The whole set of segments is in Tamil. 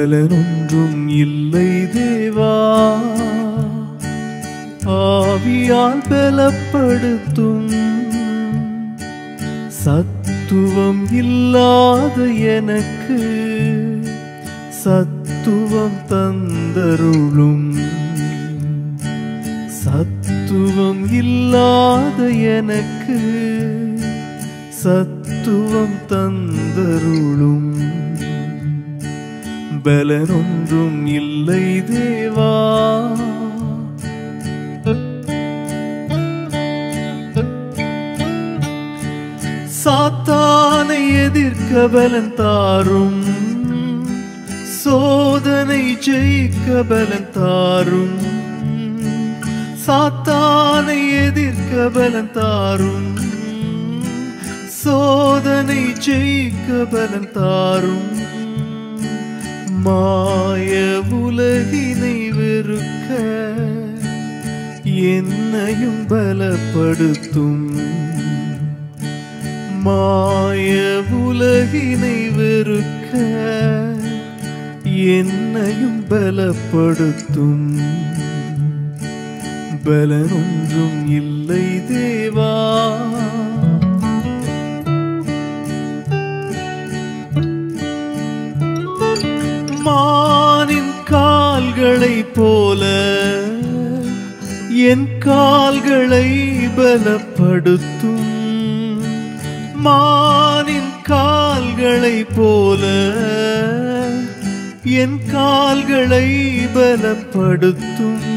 பலனொன்றும் இல்லை தேவா ஆவியால் பலப்படுத்தும் சத்துவம் இல்லாத எனக்கு சத்துவம் தந்தருளும் சத்துவம் இல்லாத எனக்கு சத்துவம் தந்தருளும் பலனொன்றும் இல்லை தேவா சாத்தானை எதிர்க்க பலன் தாரும் சோதனை ஜெயிக்க பலன் தாரும் சாத்தானை எதிர்க்க பலன் தாரும் சோதனை ஜெயிக்க பலன் தாரும் மாய உலகினை வெறுக்க என்னையும் பலப்படுத்தும் மாய உலகினை வெறுக்க என்னையும் பலப்படுத்தும் பலனொன்றும் இல்லை தேவா மானின் கால்களைப் போல என் கால்களை பலப்படுத்தும் மானின் கால்களைப் போல என் கால்களை பலப்படுத்தும்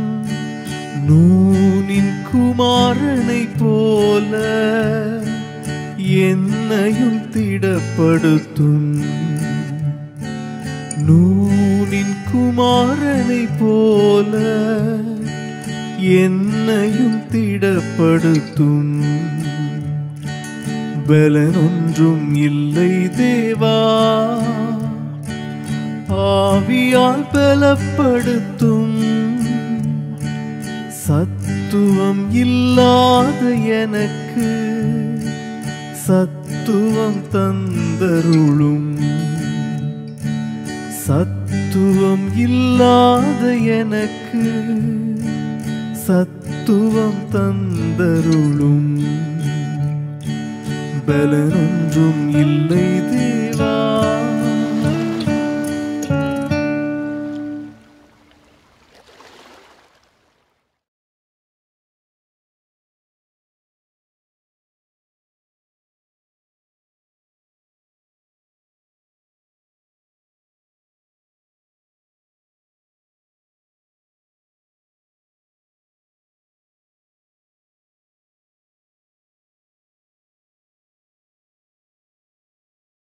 நூனின் குமாரனைப் போல என்னையும் திடப்படுத்தும் நூனின் குமாரனைப் போல என்னையும் திடப்படுத்தும் பலனொன்றும் இல்லை தேவா ஆவியால் பலப்படுத்தும் சத்துவம் இல்லாத எனக்கு சத்துவம் தந்தருளும் சத்துவம் இல்லாத எனக்கு சத்துவம் தந்தருளும் பலனொன்றும் இல்லை தேவா